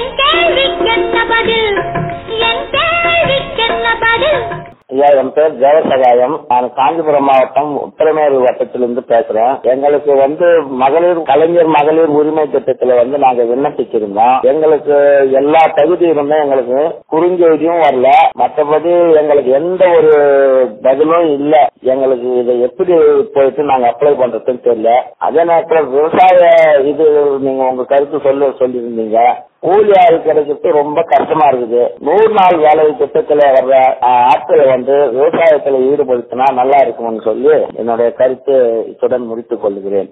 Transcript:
என் கேள்விக்கென்ன பதில் என் கேள்விக்கென்ன பதில் ஐயா என் பேர் ஜெயசகாயம் நான் காஞ்சிபுரம் மாவட்டம் உத்தரமேரு வட்டத்திலிருந்து பேசுறேன் எங்களுக்கு வந்து மகளிர் கலைஞர் மகளிர் உரிமை திட்டத்துல வந்து நாங்க விண்ணப்பிச்சிருந்தோம் எங்களுக்கு எல்லா தகுதி இருந்தும் எங்களுக்கு குறுஞ்செய்தியும் வரல மற்றபடி எங்களுக்கு எந்த ஒரு பதிலும் இல்ல எங்களுக்கு இதை எப்படி போயிட்டு நாங்க அப்ளை பண்றதுன்னு தெரியல அதே நேரத்தில் விவசாய இது நீங்க உங்க கருத்து சொல்ல சொல்லியிருந்தீங்க கூலி ஆள் கிடைக்கிறது ரொம்ப கஷ்டமா இருக்குது நூறு நாள் வேலை திட்டத்துல வர்ற ஆஹ், ஆட்களை வந்து விவசாயத்துல ஈடுபடுத்தினா நல்லா இருக்கும்னு சொல்லி என்னுடைய கருத்து இத்துடன் முடித்துக் கொள்கிறேன்